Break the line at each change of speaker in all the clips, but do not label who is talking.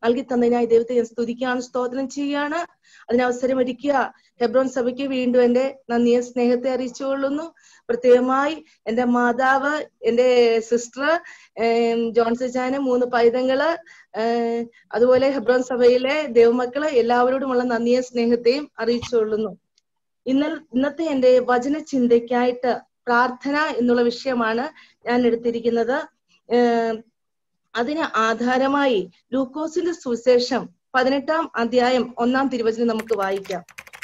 നൽകി തന്നതിനായി ദൈവത്തെ ഞാൻ സ്തുതിക്കുകയാണ് സ്തോത്രം ചെയ്യാണ് അതിന് അവസരം ഒരുക്കുക ഹെബ്രോൻ സഭയ്ക്ക് വീണ്ടും എന്റെ നന്ദിയെ സ്നേഹത്തെ അറിയിച്ചുകൊള്ളുന്നു പ്രത്യേകമായി എന്റെ മാതാവ് എന്റെ സിസ്റ്റർ ജോൺസൺ ചാന് മൂന്ന് പൈതങ്ങള് ഏഹ് അതുപോലെ ഹെബ്രോൻ സഭയിലെ ദൈവമക്കള് എല്ലാവരോടുമുള്ള നന്ദിയെ സ്നേഹത്തെയും അറിയിച്ചുകൊള്ളുന്നു ഇന്നൽ ഇന്നത്തെ എന്റെ വചന ചിന്തയ്ക്കായിട്ട് പ്രാർത്ഥന എന്നുള്ള വിഷയമാണ് ഞാൻ എടുത്തിരിക്കുന്നത് ഏഹ് അതിന് ആധാരമായി ലൂക്കോസിന്റെ സുവിശേഷം പതിനെട്ടാം അധ്യായം ഒന്നാം തിരുവചനം നമുക്ക് വായിക്കാം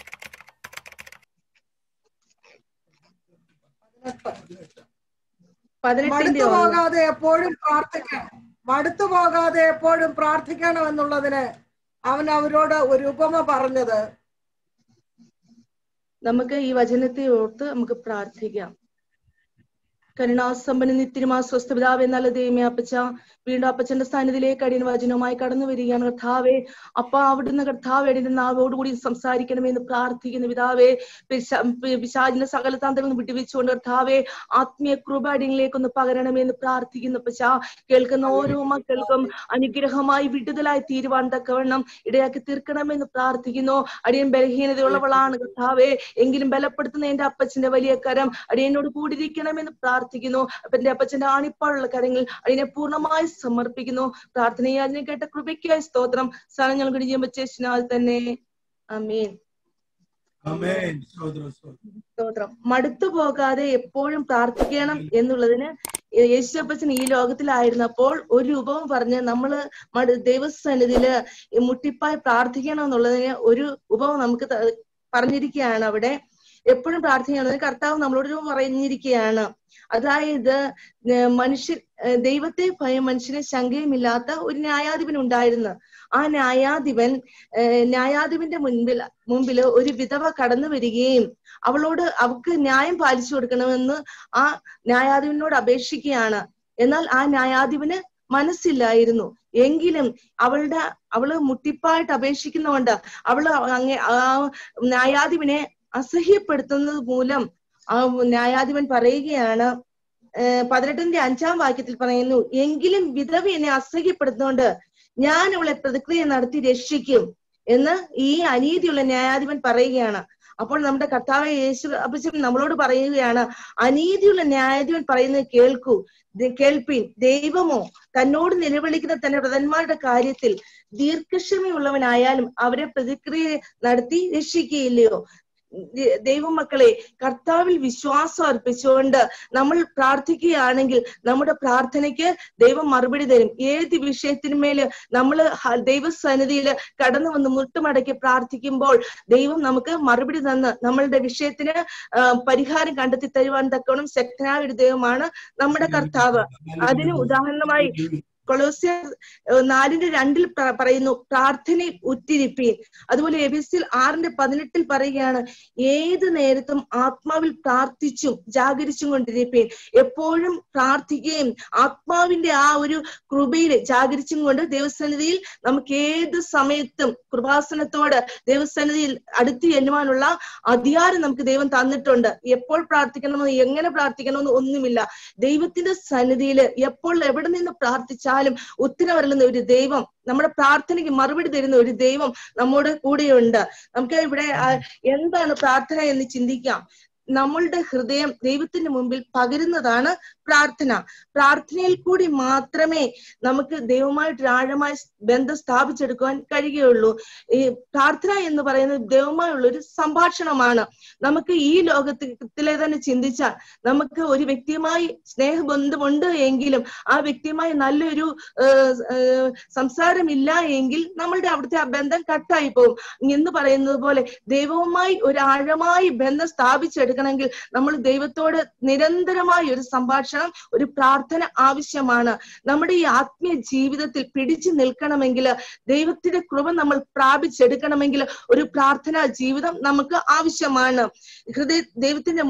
പതിനെട്ടിന്റെ
മടുത്തു
ഒന്ന്
പോകാതെ എപ്പോഴും പ്രാർത്ഥിക്കണം മടുത്തു പോകാതെ എപ്പോഴും പ്രാർത്ഥിക്കണം എന്നുള്ളതിന് അവൻ അവരോട് ഒരു ഉപമ പറഞ്ഞത്
നമുക്ക് ഈ വചനത്തെ ഓർത്ത് നമുക്ക് പ്രാർത്ഥിക്കാം കരുണാസമ്പന്ന നിത്യരുമാ സ്വസ്ഥപിതാവെ നല്ല ദൈവമേ അപ്പച്ച വീണ്ടും അപ്പച്ചന്റെ സ്ഥാനത്തിലേക്ക് അടിയൻ വചനവുമായി കടന്നു വരികയാണ് കർത്താവെ അപ്പ അവിടുന്ന് കർത്താവ് അടിയന്റെ നാവോടുകൂടി സംസാരിക്കണമെന്ന് പ്രാർത്ഥിക്കുന്നു പിതാവേ പിശ- പി- പിശാചിന്റെ സകല തന്ത്രങ്ങൾ വിട്ടുവെച്ചുകൊണ്ട് കർത്താവെ ആത്മീയ കൃപ അടിയനിലേക്കൊന്ന് പകരണമെന്ന് പ്രാർത്ഥിക്കുന്നു അപ്പച്ച കേൾക്കുന്ന ഓരോ മക്കൾക്കും അനുഗ്രഹമായി വിടുതലായി തീരുവാൻ തക്കവണ്ണം ഇടയാക്കി തീർക്കണമെന്ന് പ്രാർത്ഥിക്കുന്നു അടിയൻ ബലഹീനതയുള്ളവളാണ് കർത്താവെ എങ്കിലും ബലപ്പെടുത്തുന്ന എന്റെ അപ്പച്ചന്റെ വലിയ കരം അടിയനോട് കൂടിയിരിക്കണമെന്ന് പ്രാർത്ഥിക്കുന്നു അപ്പൊ എന്റെ അപ്പച്ചന്റെ ആണിപ്പാടുള്ള കരങ്ങൾ അടിയനെ പൂർണ്ണമായി സമർപ്പിക്കുന്നു പ്രാർത്ഥനയെ അതിനെ കേട്ട കൃപയ്ക്കായി സ്തോത്രം സ്ഥലങ്ങൾ കുടിക്കാൻ പറ്റിയ തന്നെ അമീൻ
ആമേൻ സ്തോത്രം സ്തോത്രം
സ്തോത്രം മടുത്തു പോകാതെ എപ്പോഴും പ്രാർത്ഥിക്കണം എന്നുള്ളതിന് യേശുപ്പച്ചൻ ഈ ലോകത്തിലായിരുന്നപ്പോൾ ഒരു രൂപവും പറഞ്ഞ് നമ്മള് മടു ദൈവസന്നിധിയില് ഈ മുട്ടിപ്പായി പ്രാർത്ഥിക്കണം എന്നുള്ളതിന് ഒരു ഉപമ നമുക്ക് ത- പറഞ്ഞിരിക്കുകയാണ് അവിടെ എപ്പോഴും പ്രാർത്ഥിക്കണം കർത്താവ് നമ്മളോട് പറഞ്ഞിരിക്കുകയാണ് അതായത് ഏർ മനുഷ്യൻ ഏർ ദൈവത്തെ ഭയം മനുഷ്യന് ശങ്കയുമില്ലാത്ത ഒരു ന്യായാധിപൻ ഉണ്ടായിരുന്നു ആ ന്യായാധിപൻ ഏർ ന്യായാധിപന്റെ മുൻപിൽ മുമ്പില് ഒരു വിധവ കടന്നു വരികയും അവളോട് അവൾക്ക് ന്യായം പാലിച്ചു കൊടുക്കണമെന്ന് ആ ന്യായാധിപനോട് അപേക്ഷിക്കുകയാണ് എന്നാൽ ആ ന്യായാധിപന് മനസ്സില്ലായിരുന്നു എങ്കിലും അവളുടെ അവള് മുട്ടിപ്പായിട്ട് അപേക്ഷിക്കുന്നതുകൊണ്ട് അവള് അങ്ങേ ആ ന്യായാധിപനെ അസഹ്യപ്പെടുത്തുന്നത് മൂലം ആ ന്യായാധിപൻ പറയുകയാണ് ഏർ പതിനെട്ടിന്റെ അഞ്ചാം വാക്യത്തിൽ പറയുന്നു എങ്കിലും വിധവ എന്നെ അസഹ്യപ്പെടുത്തുന്നോണ്ട് ഞാൻ അവളെ പ്രതിക്രിയ നടത്തി രക്ഷിക്കും എന്ന് ഈ അനീതിയുള്ള ന്യായാധിപൻ പറയുകയാണ് അപ്പോൾ നമ്മുടെ കർത്താവ് യേശു അപ്പച്ചൻ നമ്മളോട് പറയുകയാണ് അനീതിയുള്ള ന്യായാധിപൻ പറയുന്നത് കേൾക്കൂ ദ- കേൾപ്പിൻ ദൈവമോ തന്നോട് നിലവിളിക്കുന്ന തന്റെ വ്രതന്മാരുടെ കാര്യത്തിൽ ദീർഘക്ഷമയുള്ളവനായാലും അവരെ പ്രതിക്രിയ നടത്തി രക്ഷിക്കുകയില്ലയോ ദ- ദൈവമക്കളെ കർത്താവിൽ വിശ്വാസം അർപ്പിച്ചുകൊണ്ട് നമ്മൾ പ്രാർത്ഥിക്കുകയാണെങ്കിൽ നമ്മുടെ പ്രാർത്ഥനയ്ക്ക് ദൈവം മറുപടി തരും ഏത് വിഷയത്തിന്മേല് നമ്മൾ ദൈവസന്നിധിയിൽ കടന്നു വന്ന് മുട്ടുമടക്കി പ്രാർത്ഥിക്കുമ്പോൾ ദൈവം നമുക്ക് മറുപടി തന്ന് നമ്മളുടെ വിഷയത്തിന് ആ, പരിഹാരം കണ്ടെത്തി തരുവാൻ തക്കവണ്ണം ശക്തനായ ഒരു ദൈവമാണ് നമ്മുടെ കർത്താവ് അതിന് ഉദാഹരണമായി കൊളോസ്യർ ഏഹ് നാലിന്റെ രണ്ടിൽ പ- പറയുന്നു പ്രാർത്ഥനയിൽ ഉറ്റിരിപ്പീൻ അതുപോലെ എബിസിൽ ആറിന്റെ പതിനെട്ടിൽ പറയുകയാണ് ഏത് നേരത്തും ആത്മാവിൽ പ്രാർത്ഥിച്ചും ജാഗരിച്ചും കൊണ്ടിരിപ്പീൻ എപ്പോഴും പ്രാർത്ഥിക്കുകയും ആത്മാവിന്റെ ആ ഒരു കൃപയിൽ ജാഗരിച്ചും കൊണ്ട് ദൈവസന്നിധിയിൽ നമുക്ക് ഏത് സമയത്തും കൃപാസനത്തോട് ദൈവസന്നിധിയിൽ അടുത്ത് ചെല്ലുവാനുള്ള അധികാരം നമുക്ക് ദൈവം തന്നിട്ടുണ്ട് എപ്പോൾ പ്രാർത്ഥിക്കണമെന്ന് എങ്ങനെ പ്രാർത്ഥിക്കണമെന്ന് ഒന്നുമില്ല ദൈവത്തിന്റെ സന്നിധിയിൽ എപ്പോൾ എവിടെ നിന്ന് പ്രാർത്ഥിച്ചാലും ഉത്തരവരുന്ന ഒരു ദൈവം നമ്മുടെ പ്രാർത്ഥനയ്ക്ക് മറുപടി തരുന്ന ഒരു ദൈവം നമ്മുടെ കൂടെയുണ്ട് നമുക്ക് ഇവിടെ ആ, എന്താണ് പ്രാർത്ഥന എന്ന് ചിന്തിക്കാം നമ്മളുടെ ഹൃദയം ദൈവത്തിന്റെ മുമ്പിൽ പകരുന്നതാണ് പ്രാർത്ഥന പ്രാർത്ഥനയിൽ കൂടി മാത്രമേ നമുക്ക് ദൈവമായിട്ട് ആഴമായ ബന്ധം സ്ഥാപിച്ചെടുക്കുവാൻ കഴിയുകയുള്ളൂ ഈ പ്രാർത്ഥന എന്ന് പറയുന്നത് ദൈവമായുള്ള ഒരു സംഭാഷണമാണ് നമുക്ക് ഈ ലോകത്തിലെ തന്നെ ചിന്തിച്ചാൽ നമുക്ക് ഒരു വ്യക്തിയുമായി സ്നേഹബന്ധമുണ്ട് എങ്കിലും ആ വ്യക്തിയുമായി നല്ലൊരു ഏഹ്, ഏഹ്, സംസാരമില്ല എങ്കിൽ നമ്മളുടെ അവിടുത്തെ ആ ബന്ധം കട്ടായി പോകും എന്ന് പറയുന്നത് പോലെ ദൈവവുമായി ഒരു ആഴമായി ബന്ധം സ്ഥാപിച്ചെടുക്കണമെങ്കിൽ നമ്മൾ ദൈവത്തോട് നിരന്തരമായ ഒരു സംഭാഷണം ഒരു പ്രാർത്ഥന ആവശ്യമാണ് നമ്മുടെ ഈ ആത്മീയ ജീവിതത്തിൽ പിടിച്ചു നിൽക്കണമെങ്കിൽ ദൈവത്തിന്റെ കൃപ നമ്മൾ പ്രാപിച്ചെടുക്കണമെങ്കിൽ ഒരു പ്രാർത്ഥനാ ജീവിതം നമുക്ക് ആവശ്യമാണ് ഹൃദയ ദൈവത്തിന്റെ മുമ്പിൽ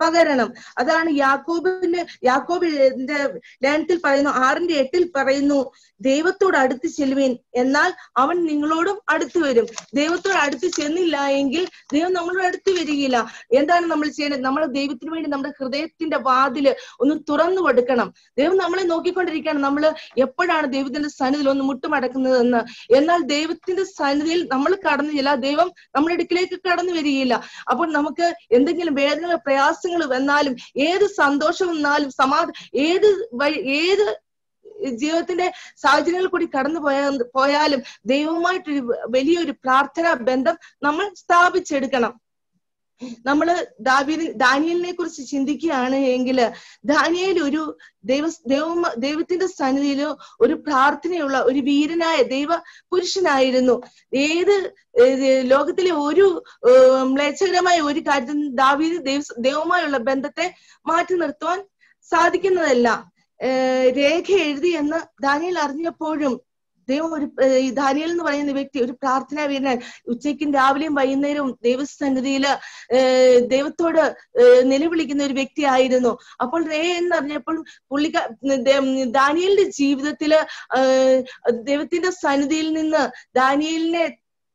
പകരണം അതാണ് യാക്കോബിന്റെ യാക്കോബിന്റെ ലേഖനത്തിൽ പറയുന്നു ആറിന്റെ എട്ടിൽ പറയുന്നു ദൈവത്തോട് അടുത്ത് ചെല്ലുവേൻ എന്നാൽ അവൻ നിങ്ങളോടും അടുത്ത് വരും ദൈവത്തോട് അടുത്ത് ചെന്നില്ല എങ്കിൽ ദൈവം നമ്മളോട് അടുത്ത് വരികയില്ല എന്താണ് നമ്മൾ ചെയ്യേണ്ടത് നമ്മൾ ദൈവത്തിന് വേണ്ടി നമ്മുടെ ഹൃദയത്തിന്റെ വാതില് ഒന്ന് തുറന്നു കൊടുക്കണം ദൈവം നമ്മളെ നോക്കിക്കൊണ്ടിരിക്കുകയാണ് നമ്മൾ എപ്പോഴാണ് ദൈവത്തിന്റെ സന്നിധിയിൽ ഒന്ന് മുട്ടുമടക്കുന്നത് എന്ന് എന്നാൽ ദൈവത്തിന്റെ സന്നിധിയിൽ നമ്മൾ കടന്നു ചെല്ല ദൈവം നമ്മുടെ അടുക്കിലേക്ക് കടന്നു വരികയില്ല അപ്പോൾ നമുക്ക് എന്തെങ്കിലും വേദനകൾ പ്രയാസങ്ങൾ വന്നാലും ഏത് സന്തോഷം വന്നാലും സമാധ ഏത് വഴി ഏത് ജീവിതത്തിന്റെ സാഹചര്യങ്ങൾ കൂടി കടന്നു പോയ പോയാലും ദൈവവുമായിട്ടൊരു വലിയൊരു പ്രാർത്ഥനാ ബന്ധം നമ്മൾ സ്ഥാപിച്ചെടുക്കണം നമ്മള് ദാവീദ് ദാനിയലിനെ കുറിച്ച് ചിന്തിക്കുകയാണ് എങ്കിൽ ദാനിയേൽ ഒരു ദൈവ ദൈവ ദൈവത്തിന്റെ സന്നിധിയിൽ ഒരു പ്രാർത്ഥനയുള്ള ഒരു വീരനായ ദൈവ പുരുഷനായിരുന്നു ഏത് ഏത് ലോകത്തിലെ ഒരു ഏർ മ്ലേച്ഛകരമായ ഒരു കാര്യത്തിൽ ദാവീദ് ദൈവ ദൈവവുമായുള്ള ബന്ധത്തെ മാറ്റി നിർത്തുവാൻ സാധിക്കുന്നതല്ല ഏർ രേഖ എഴുതി എന്ന് ദാനിയൽ അറിഞ്ഞപ്പോഴും ദൈവം ഒരു ഏർ ഈ ദാനിയൽ എന്ന് പറയുന്ന വ്യക്തി ഒരു പ്രാർത്ഥനാ വീരനായി ഉച്ചയ്ക്കും രാവിലെയും വൈകുന്നേരവും ദൈവസന്നിധിയില് ഏർ ദൈവത്തോട് ഏർ നിലവിളിക്കുന്ന ഒരു വ്യക്തിയായിരുന്നു അപ്പോൾ റേ എന്നറിഞ്ഞപ്പോൾ പുള്ളിക്ക ദേ- ദാനിയലിന്റെ ജീവിതത്തില് ഏർ ദൈവത്തിന്റെ സന്നിധിയിൽ നിന്ന് ദാനിയലിനെ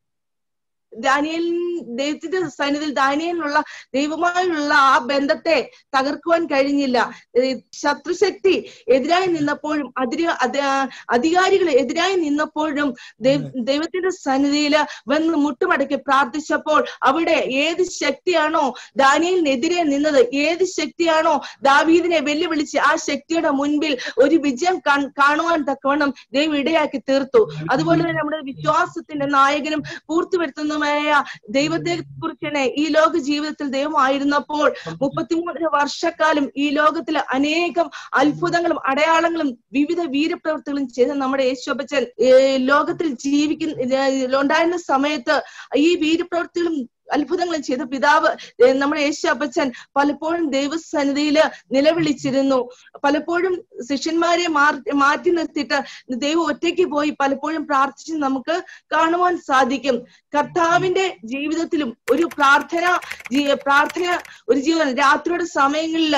ദാനിയൽ ദൈവത്തിന്റെ സന്നിധിയിൽ ദാനിയലിനുള്ള ദൈവമായുള്ള ആ ബന്ധത്തെ തകർക്കുവാൻ കഴിഞ്ഞില്ല ഏർ ശത്രുശക്തി എതിരായി നിന്നപ്പോഴും അതിരി അത് അധികാരികൾ എതിരായി നിന്നപ്പോഴും ദൈവ- ദൈവത്തിന്റെ സന്നിധിയില് വന്ന് മുട്ടുമടക്കി പ്രാർത്ഥിച്ചപ്പോൾ അവിടെ ഏത് ശക്തിയാണോ ദാനിയലിനെതിരെ നിന്നത് ഏത് ശക്തിയാണോ ദാവീദിനെ വെല്ലുവിളിച്ച് ആ ശക്തിയുടെ മുൻപിൽ ഒരു വിജയം കാൺ- കാണുവാൻ തക്കവണ്ണം ദൈവം ഇടയാക്കി തീർത്തു അതുപോലെ തന്നെ നമ്മുടെ വിശ്വാസത്തിന്റെ നായകനും പൂർത്തിവരുത്തുന്നതുമായ ദൈവത്തെ കുറിച്ചാണ് ഈ ലോക ജീവിതത്തിൽ ദൈവമായിരുന്നപ്പോൾ മുപ്പത്തിമൂന്നര വർഷക്കാലം ഈ ലോകത്തിൽ അനേകം അത്ഭുതങ്ങളും അടയാളങ്ങളും വിവിധ വീരപ്രവൃത്തികളും ചെയ്ത നമ്മുടെ യേശോബച്ചൻ ലോകത്തിൽ ജീവിക്കുന്ന ഉണ്ടായിരുന്ന സമയത്ത് ഈ വീരപ്രവൃത്തികളും അത്ഭുതങ്ങളും ചെയ്ത പിതാവ് ഏർ നമ്മുടെ യേശു അപ്പച്ചൻ പലപ്പോഴും ദൈവസന്നിധിയില് നിലവിളിച്ചിരുന്നു പലപ്പോഴും ശിഷ്യന്മാരെ മാറി മാറ്റി നിർത്തിയിട്ട് ദൈവം ഒറ്റയ്ക്ക് പോയി പലപ്പോഴും പ്രാർത്ഥിച്ച് നമുക്ക് കാണുവാൻ സാധിക്കും കർത്താവിന്റെ ജീവിതത്തിലും ഒരു പ്രാർത്ഥന ജീ- പ്രാർത്ഥന ഒരു ജീവൻ രാത്രിയുടെ സമയങ്ങളിൽ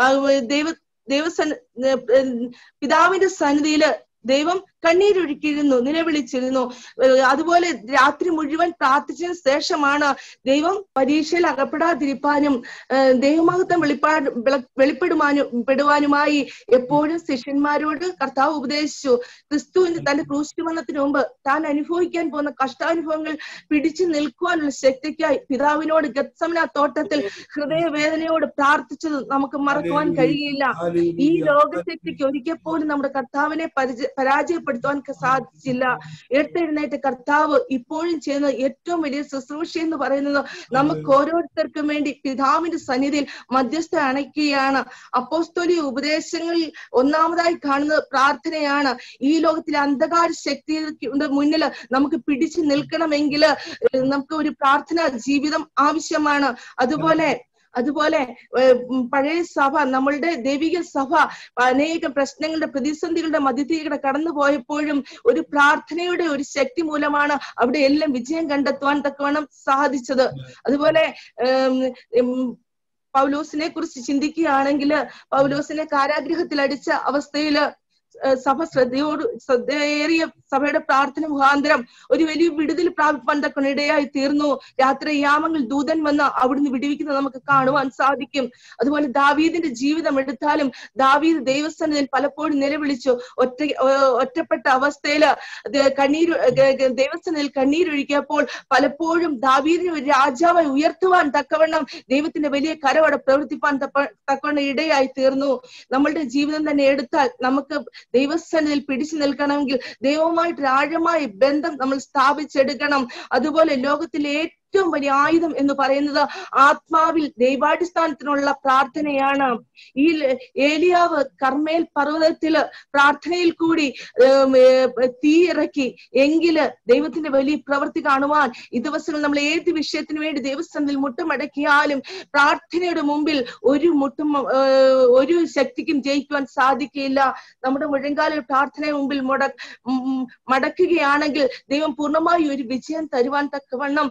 ദൈവ ദൈവസന്ന ഏർ പിതാവിന്റെ സന്നിധിയില് ദൈവം കണ്ണീരൊഴുക്കിയിരുന്നു നിലവിളിച്ചിരുന്നു ഏർ അതുപോലെ രാത്രി മുഴുവൻ പ്രാർത്ഥിച്ചതിന് ശേഷമാണ് ദൈവം പരീക്ഷയിൽ അകപ്പെടാതിരിക്കാനും ഏർ ദൈവമഹത്വം വെളിപ്പാ വെള- വെളിപ്പെടുവാനും പെടുവാനുമായി എപ്പോഴും ശിഷ്യന്മാരോട് കർത്താവ് ഉപദേശിച്ചു ക്രിസ്തുവിന്റെ തന്റെ ക്രൂശിമരണത്തിന് മുമ്പ് താൻ അനുഭവിക്കാൻ പോകുന്ന കഷ്ടാനുഭവങ്ങൾ പിടിച്ചു നിൽക്കുവാനുള്ള ശക്തിക്കായി പിതാവിനോട് ഗത്സമന തോട്ടത്തിൽ ഹൃദയവേദനയോട് പ്രാർത്ഥിച്ചത് നമുക്ക് മറക്കുവാൻ കഴിയില്ല ഈ ലോകശക്തിക്ക് ഒരിക്കൽ പോലും നമ്മുടെ കർത്താവിനെ പരിച പരാജയപ്പെടുത്തുവാൻ ക- സാധിച്ചില്ല എടുത്തെഴുന്നേറ്റ് കർത്താവ് ഇപ്പോഴും ചെയ്യുന്ന ഏറ്റവും വലിയ ശുശ്രൂഷ എന്ന് പറയുന്നത് നമുക്ക് ഓരോരുത്തർക്കും വേണ്ടി പിതാവിന്റെ സന്നിധിയിൽ മധ്യസ്ഥ അണയ്ക്കുകയാണ് അപ്പോസ്തോലിക ഉപദേശങ്ങളിൽ ഒന്നാമതായി കാണുന്നത് പ്രാർത്ഥനയാണ് ഈ ലോകത്തിലെ അന്ധകാര ശക്തിയുടെ മുന്നിൽ നമുക്ക് പിടിച്ചു നിൽക്കണമെങ്കിൽ നമുക്ക് ഒരു പ്രാർത്ഥനാ ജീവിതം ആവശ്യമാണ് അതുപോലെ അതുപോലെ ഏർ ഉം പഴയ സഭ നമ്മളുടെ ദൈവിക സഭ അനേകം പ്രശ്നങ്ങളുടെ പ്രതിസന്ധികളുടെ മധ്യത്തിലൂടെ കടന്നു പോയപ്പോഴും ഒരു പ്രാർത്ഥനയുടെ ഒരു ശക്തി മൂലമാണ് അവിടെ എല്ലാം വിജയം കണ്ടെത്തുവാൻ തക്കവണ്ണം സാധിച്ചത് അതുപോലെ ഏം, ഉം, പൗലോസിനെ കുറിച്ച് ചിന്തിക്കുകയാണെങ്കിൽ പൗലോസിനെ കാരാഗ്രഹത്തിൽ അടിച്ച അവസ്ഥയില് ഏർ സഭ ശ്രദ്ധയോട് ശ്രദ്ധയേറിയ സഭയുടെ പ്രാർത്ഥന മുഖാന്തരം ഒരു വലിയ വിടുതൽ പ്രാപിപ്പാൻ തക്കണ ഇടയായി തീർന്നു രാത്രി യാമങ്ങൾ ദൂതൻ വന്ന് അവിടുന്ന് വിടുവിക്കുന്നത് നമുക്ക് കാണുവാൻ സാധിക്കും അതുപോലെ ദാവീദിന്റെ ജീവിതം എടുത്താലും ദാവീദ് ദൈവസ്ഥാനത്തിൽ പലപ്പോഴും നിലവിളിച്ചു ഒറ്റ ഏർ ഒറ്റപ്പെട്ട അവസ്ഥയില് അത് കണ്ണീര് ദൈവസ്ഥാനത്തിൽ കണ്ണീരൊഴുക്കിയപ്പോൾ പലപ്പോഴും ദാവീദിനെ ഒരു രാജാവായി ഉയർത്തുവാൻ തക്കവണ്ണം ദൈവത്തിന്റെ വലിയ കരവട പ്രവർത്തിപ്പാൻ തപ്പ- തക്കവണ്ണം ഇടയായി തീർന്നു നമ്മളുടെ ജീവിതം തന്നെ എടുത്താൽ നമുക്ക് ദൈവസന്നിധിയിൽ പിടിച്ചു നിൽക്കണമെങ്കിൽ ദൈവവുമായിട്ട് ആഴമായ ബന്ധം നമ്മൾ സ്ഥാപിച്ചെടുക്കണം അതുപോലെ ലോകത്തിലെ ഏറ്റവും വലിയ ആയുധം എന്ന് പറയുന്നത് ആത്മാവിൽ ദൈവാടിസ്ഥാനത്തിനുള്ള പ്രാർത്ഥനയാണ് ഈ ല- ഏലിയാവ് കർമ്മേൽ പർവ്വതത്തില് പ്രാർത്ഥനയിൽ കൂടി ഏം, ഏ, തീ ഇറക്കി എങ്കില് ദൈവത്തിന്റെ വലിയ പ്രവൃത്തി കാണുവാൻ ഈ ദിവസങ്ങൾ നമ്മൾ ഏത് വിഷയത്തിന് വേണ്ടി ദൈവസ്ഥാനത്തിൽ മുട്ടുമടക്കിയാലും പ്രാർത്ഥനയുടെ മുമ്പിൽ ഒരു മുട്ടും ഏ, ഒരു ശക്തിക്കും ജയിക്കുവാൻ സാധിക്കില്ല നമ്മുടെ മുഴങ്കാല പ്രാർത്ഥനയുടെ മുമ്പിൽ മുട ഉം, മടക്കുകയാണെങ്കിൽ ദൈവം പൂർണ്ണമായി ഒരു വിജയം തരുവാൻ തക്കവണ്ണം ദൈവത്തിന്റെ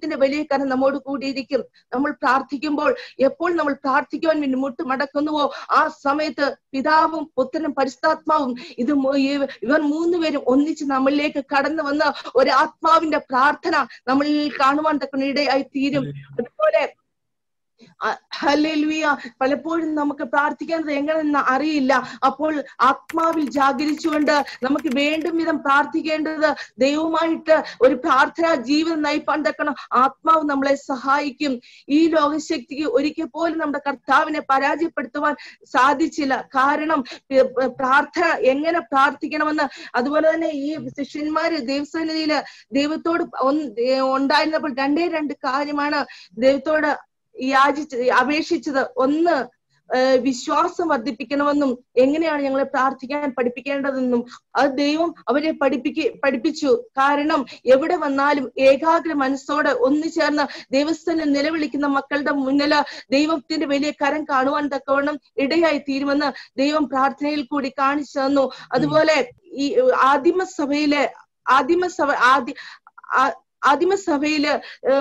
ദൈവത്തിന്റെ വലിയ കരം നമ്മോട് കൂടിയിരിക്കും നമ്മൾ പ്രാർത്ഥിക്കുമ്പോൾ എപ്പോൾ നമ്മൾ പ്രാർത്ഥിക്കുവാൻ വേണ്ടി മുട്ട് മടക്കുന്നുവോ ആ സമയത്ത് പിതാവും പുത്രനും പരിശുദ്ധാത്മാവും ഇത് മൂ- ഇവ- ഇവർ മൂന്നുപേരും ഒന്നിച്ച് നമ്മളിലേക്ക് കടന്നു വന്ന ഒരു ആത്മാവിന്റെ പ്രാർത്ഥന നമ്മളിൽ കാണുവാൻ തക്കുന്ന ഇടയായി തീരും അതുപോലെ ഹല്ലേലൂയ പലപ്പോഴും നമുക്ക് പ്രാർത്ഥിക്കേണ്ടത് എങ്ങനെയെന്ന് അറിയില്ല അപ്പോൾ ആത്മാവിൽ ജാഗരിച്ചുകൊണ്ട് നമുക്ക് വേണ്ടും വിധം പ്രാർത്ഥിക്കേണ്ടത് ദൈവമായിട്ട് ഒരു പ്രാർത്ഥനാ ജീവിതം നയിപ്പാൻ തക്കണം ആത്മാവ് നമ്മളെ സഹായിക്കും ഈ ലോകശക്തിക്ക് ഒരിക്കൽ പോലും നമ്മുടെ കർത്താവിനെ പരാജയപ്പെടുത്തുവാൻ സാധിച്ചില്ല കാരണം ഏർ, പ്രാർത്ഥന എങ്ങനെ പ്രാർത്ഥിക്കണമെന്ന് അതുപോലെ തന്നെ ഈ ശിഷ്യന്മാര് ദൈവസന്നിധിയില് ദൈവത്തോട് ഒന്ന് ഏർ ഉണ്ടായിരുന്നപ്പോൾ രണ്ടേ രണ്ട് കാര്യമാണ് ദൈവത്തോട് യാചിച്ച് അപേക്ഷിച്ചത് ഒന്ന് ഏർ വിശ്വാസം വർദ്ധിപ്പിക്കണമെന്നും എങ്ങനെയാണ് ഞങ്ങളെ പ്രാർത്ഥിക്കാൻ പഠിപ്പിക്കേണ്ടതെന്നും അത് ദൈവം അവരെ പഠിപ്പിക്ക പഠിപ്പിച്ചു കാരണം എവിടെ വന്നാലും ഏകാഗ്ര മനസ്സോടെ ഒന്നു ചേർന്ന് ദൈവസ്ഥനെ നിലവിളിക്കുന്ന മക്കളുടെ മുന്നില് ദൈവത്തിന്റെ വലിയ കരം കാണുവാൻ തക്കവണ്ണം ഇടയായി തീരുമെന്ന് ദൈവം പ്രാർത്ഥനയിൽ കൂടി കാണിച്ചു തന്നു അതുപോലെ ഈ ആദിമസഭയിലെ ആദിമസഭ ആദ്യ ആ- ആദിമസഭയില്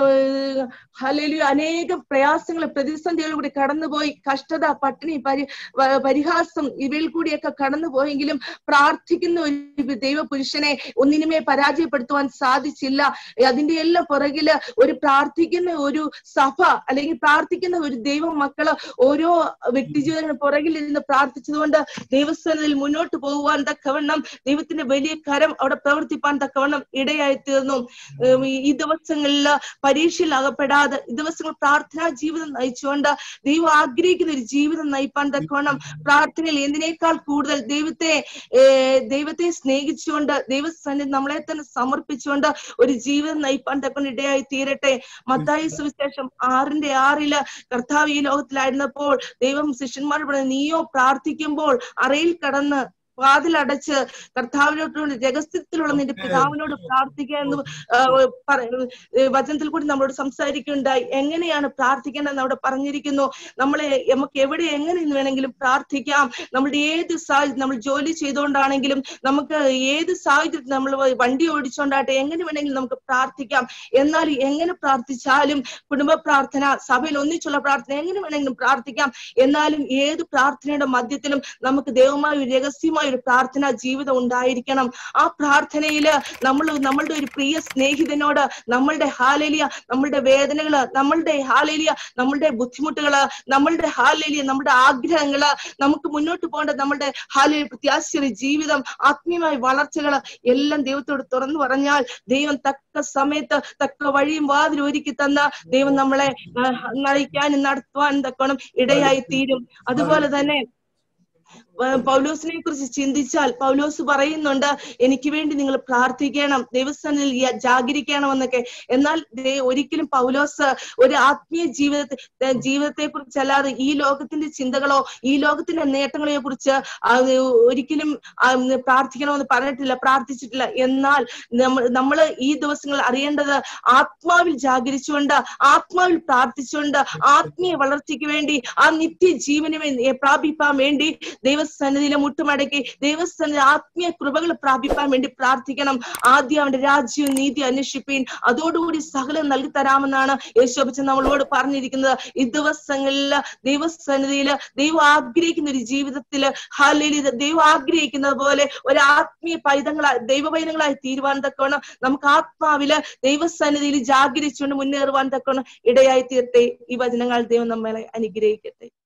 ഹലലു അനേകം പ്രയാസങ്ങൾ പ്രതിസന്ധികൾ കൂടി കടന്നുപോയി കഷ്ടത പട്ടിണി പരി വ- പരിഹാസം ഇവയിൽ കൂടിയൊക്കെ കടന്നുപോയെങ്കിലും പ്രാർത്ഥിക്കുന്ന ഒരു ദൈവപുരുഷനെ ഒന്നിനുമേ പരാജയപ്പെടുത്തുവാൻ സാധിച്ചില്ല അതിന്റെ എല്ലാം പുറകില് ഒരു പ്രാർത്ഥിക്കുന്ന ഒരു സഭ അല്ലെങ്കിൽ പ്രാർത്ഥിക്കുന്ന ഒരു ദൈവ മക്കള് ഓരോ വ്യക്തിജീവിതത്തിന് പുറകിൽ ഇരുന്ന് പ്രാർത്ഥിച്ചതുകൊണ്ട് ദൈവസ്ഥാനത്തിൽ മുന്നോട്ട് പോകുവാൻ തക്കവണ്ണം ദൈവത്തിന്റെ വലിയ കരം അവിടെ പ്രവർത്തിപ്പാൻ തക്കവണ്ണം ഇടയായി തീർന്നു ഉം, ഈ- ഈ ദിവസങ്ങളിൽ പരീക്ഷയിൽ അകപ്പെടാതെ ഈ ദിവസങ്ങൾ പ്രാർത്ഥനാ ജീവിതം നയിച്ചുകൊണ്ട് ദൈവം ആഗ്രഹിക്കുന്ന ഒരു ജീവിതം നയിപ്പാൻ തക്കവണ്ണം പ്രാർത്ഥനയിൽ എന്തിനേക്കാൾ കൂടുതൽ ദൈവത്തെ ഏർ ദൈവത്തെ സ്നേഹിച്ചുകൊണ്ട് ദൈവസന്നിധി നമ്മളെ തന്നെ സമർപ്പിച്ചുകൊണ്ട് ഒരു ജീവിതം നയിപ്പാൻ തക്കൊണ്ട് ഇടയായി തീരട്ടെ മത്തായി സുവിശേഷം ആറിന്റെ ആറില് കർത്താവ് ഈ ലോകത്തിലായിരുന്നപ്പോൾ ദൈവം ശിഷ്യന്മാർ പറഞ്ഞു നീയോ പ്രാർത്ഥിക്കുമ്പോൾ അറയിൽ കടന്ന് വാതിലടച്ച് കർത്താവിനോട് രഹസ്യത്തിലുള്ള നിന്റെ പിതാവിനോട് പ്രാർത്ഥിക്കുക എന്ന് ആ, പറ- ഏ, വചനത്തിൽ കൂടി നമ്മളോട് സംസാരിക്കുകയുണ്ടായി എങ്ങനെയാണ് പ്രാർത്ഥിക്കേണ്ടതെന്ന് അവിടെ പറഞ്ഞിരിക്കുന്നു നമ്മളെ നമുക്ക് എവിടെ എങ്ങനെ നിന്ന് വേണമെങ്കിലും പ്രാർത്ഥിക്കാം നമ്മുടെ ഏത് സാഹചര്യം നമ്മൾ ജോലി ചെയ്തുകൊണ്ടാണെങ്കിലും നമുക്ക് ഏത് സാഹചര്യത്തിൽ നമ്മൾ വണ്ടി ഓടിച്ചുകൊണ്ടാട്ടെ എങ്ങനെ വേണമെങ്കിലും നമുക്ക് പ്രാർത്ഥിക്കാം എന്നാൽ എങ്ങനെ പ്രാർത്ഥിച്ചാലും കുടുംബ പ്രാർത്ഥന സഭയിൽ ഒന്നിച്ചുള്ള പ്രാർത്ഥന എങ്ങനെ വേണമെങ്കിലും പ്രാർത്ഥിക്കാം എന്നാലും ഏത് പ്രാർത്ഥനയുടെ മധ്യത്തിലും നമുക്ക് ദൈവമായ ഒരു രഹസ്യമായ ഒരു പ്രാർത്ഥനാ ജീവിതം ഉണ്ടായിരിക്കണം ആ പ്രാർത്ഥനയില് നമ്മൾ നമ്മളുടെ ഒരു പ്രിയ സ്നേഹിതനോട് നമ്മളുടെ ഹാലേലിയ നമ്മളുടെ വേദനകള് നമ്മളുടെ ഹാലേലിയ നമ്മളുടെ ബുദ്ധിമുട്ടുകള് നമ്മളുടെ ഹാലേലിയ നമ്മുടെ ആഗ്രഹങ്ങള് നമുക്ക് മുന്നോട്ട് പോകേണ്ട നമ്മളുടെ ഹാലേലിയ പ്രത്യാശയുടെ ജീവിതം ആത്മീയമായ വളർച്ചകള് എല്ലാം ദൈവത്തോട് തുറന്നു പറഞ്ഞാൽ ദൈവം തക്ക സമയത്ത് തക്ക വഴിയും വാതിൽ ഒരുക്കി തന്ന ദൈവം നമ്മളെ ആ, നയിക്കാനും നടത്തുവാനും തക്കണം ഇടയായി തീരും അതുപോലെ തന്നെ ഏർ പൗലോസിനെ കുറിച്ച് ചിന്തിച്ചാൽ പൗലോസ് പറയുന്നുണ്ട് എനിക്ക് വേണ്ടി നിങ്ങൾ പ്രാർത്ഥിക്കണം ദൈവസ്ഥാനിൽ ജാഗരിക്കണമെന്നൊക്കെ എന്നാൽ ദേ- ഒരിക്കലും പൗലോസ് ഒരു ആത്മീയ ജീവിതത്തെ ജീവിതത്തെ കുറിച്ചല്ലാതെ ഈ ലോകത്തിന്റെ ചിന്തകളോ ഈ ലോകത്തിന്റെ നേട്ടങ്ങളെ കുറിച്ച് ഒരിക്കലും ആ, പ്രാർത്ഥിക്കണമെന്ന് പറഞ്ഞിട്ടില്ല പ്രാർത്ഥിച്ചിട്ടില്ല എന്നാൽ നമ്മൾ നമ്മള് ഈ ദിവസങ്ങൾ അറിയേണ്ടത് ആത്മാവിൽ ജാഗരിച്ചുകൊണ്ട് ആത്മാവിൽ പ്രാർത്ഥിച്ചുകൊണ്ട് ആത്മീയ വളർച്ചയ്ക്ക് വേണ്ടി ആ നിത്യ ജീവന് വേണ്ടി പ്രാപിപ്പാൻ വേണ്ടി ദൈവസന്നിധിയിലെ മുട്ടുമടക്കി ദൈവസന്നിധി ആത്മീയ കൃപകൾ പ്രാപിപ്പാൻ വേണ്ടി പ്രാർത്ഥിക്കണം ആദ്യം അവന്റെ രാജ്യവും നീതി അന്വേഷിപ്പീൻ അതോടുകൂടി സകലം നൽകി തരാമെന്നാണ് യേശോബച്ചൻ നമ്മളോട് പറഞ്ഞിരിക്കുന്നത് ഈ ദിവസങ്ങളിൽ ദൈവസന്നിധിയില് ദൈവം ആഗ്രഹിക്കുന്ന ഒരു ജീവിതത്തില് ഹാലയിൽ ദൈവം ആഗ്രഹിക്കുന്നത് പോലെ ഒരു ആത്മീയ പൈതങ്ങളായി ദൈവ പൈതങ്ങളായി തീരുവാൻ തക്കവണ്ണം നമുക്ക് ആത്മാവില് ദൈവസന്നിധിയിൽ ജാഗരിച്ചുകൊണ്ട് മുന്നേറുവാൻ തക്കവണ്ണം ഇടയായി തീർത്തെ ഈ വചനങ്ങൾ ദൈവം നമ്മളെ അനുഗ്രഹിക്കട്ടെ